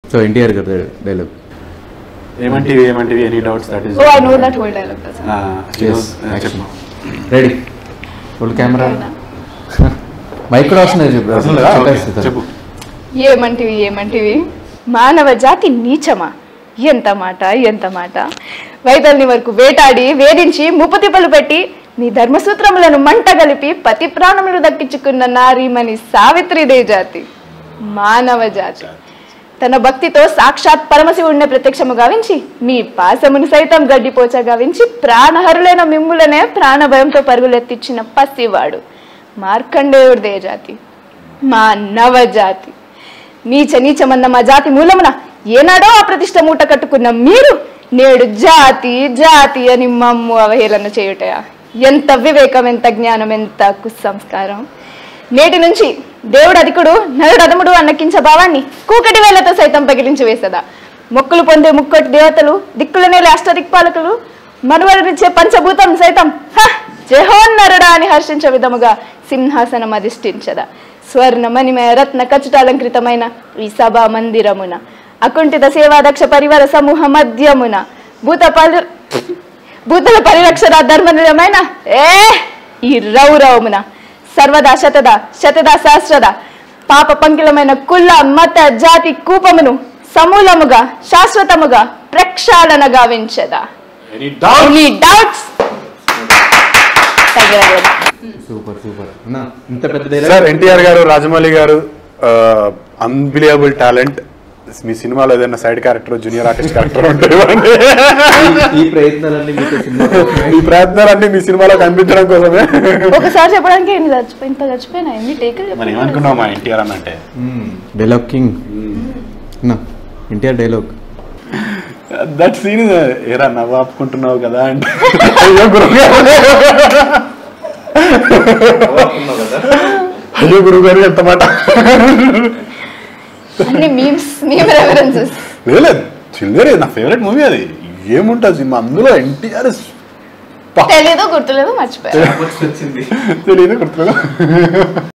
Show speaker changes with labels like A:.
A: So NTR గారు dialogue
B: ఏమంటివి ఏమంటివి any doubts that is
C: oh I know that whole dialogue
B: చెప్పు
A: రెడీ ఫుల్ కెమెరా మైక్ కూడా వస్తున్నాయి చెప్పు
B: అసలు లేదా? ఓకే,
A: చెప్పేస్తా.
B: చెప్పు
C: ఏమంటివి ఏమంటివి మానవ జాతి నీచమా ఎంత మాట ఎంత మాట వైతల్ని వరకు వేటాడి వేధించి ముప్పతిప్పలు పెట్టి నీ ధర్మసూత్రములను మంట కలిపి పతి ప్రాణములు దక్కించుకున్న నారీమణి సావిత్రిదే జాతి మానవ జాతి తన భక్తితో సాక్షాత్ పరమశివుడిని ప్రత్యక్షము గావించి మీ పాసమును సైతం గడ్డిపోచ గావించి ప్రాణహరులైన మిమ్ములనే ప్రాణభయంతో పరుగులెత్తిచ్చిన పసివాడు మార్కండేయుడిదే జాతి మా నవజాతి నీచ నీచమన్న మా జాతి మూలమున ఏనాడో అప్రతిష్ట మూట కట్టుకున్న మీరు నేడు జాతి జాతి అని మమ్ము అవహేళన చేయుటయా ఎంత వివేకం ఎంత జ్ఞానం ఎంత కుసంస్కారం నేటి నుంచి దేవుడు అధికుడు నరుడు అదముడు అన్నకించ భావాన్ని కూకటి వేళ్లతో సైతం పగిలించి వేసదా మొక్కులు పొందే ముక్కోటి దేవతలు దిక్కులనేలే అష్టదిక్పాలకులు మనువలనిచ్చే పంచభూతం సైతం హ! జహోన్నరుడా అని హర్షించే విధముగా సింహాసనం అధిష్ఠించదా స్వర్ణమణిమయ రత్న కచుటాలంకృతమైన ఈ సభా మందిరమున అకుంఠిత సేవాదక్ష పరివార సమూహ మధ్యమున భూత పరి భూతల పరిరక్షణ ధర్మనిలమైన ఏ ఈ రౌరవమున సర్వదా శతద శతద సహస్రద పాప పంకిలమైన కుల మత జాతి కూపమును సమూలముగా శాశ్వతముగా ప్రక్షాళన గావించదా
B: any doubt
C: any doubts
A: super super అన్నా ఇంత పెద్ద డైలాగ్
B: సార్ ఎన్టీఆర్ గారు రాజమౌళి గారు అన్బిలియబుల్ టాలెంట్ మీ సినిమాలో ఏదైనా side character junior artist character ఉంటుంది
A: ఈ ప్రయత్నాలన్నీ మీకు సినిమా
B: ఈ ప్రయత్నాలన్నీ మీ సినిమాలో కనిపించడం కోసమే
C: ఒకసారి చెప్పడానికి ఎన్ని చచ్చిపోయి ఇంత చచ్చిపోయినా ఎన్ని టేకులు
B: మరి ఏమనుకున్నావు మా ఎన్టీఆర్ అని అంటే
A: డైలాగ్ కింగ్ అన్నా ఎన్టీఆర్ డైలాగ్
B: దట్ సీన్ ఏరా నవ్వు ఆపుకుంటున్నావు కదా అంటే అయ్యో గురుగారు అయ్యో గురుగారు ఎంత మాట
C: అన్ని మీమ్స్ మీమ్ రెఫరెన్సెస్
B: లేదు చిల్లరే నా ఫేవరెట్ మూవీ అది ఏముంటుంది సినిమా అందులో ఎన్టీఆర్
C: తెలీదు గుర్తులేదు మర్చిపోయా
B: తెలియదు గుర్తులేదు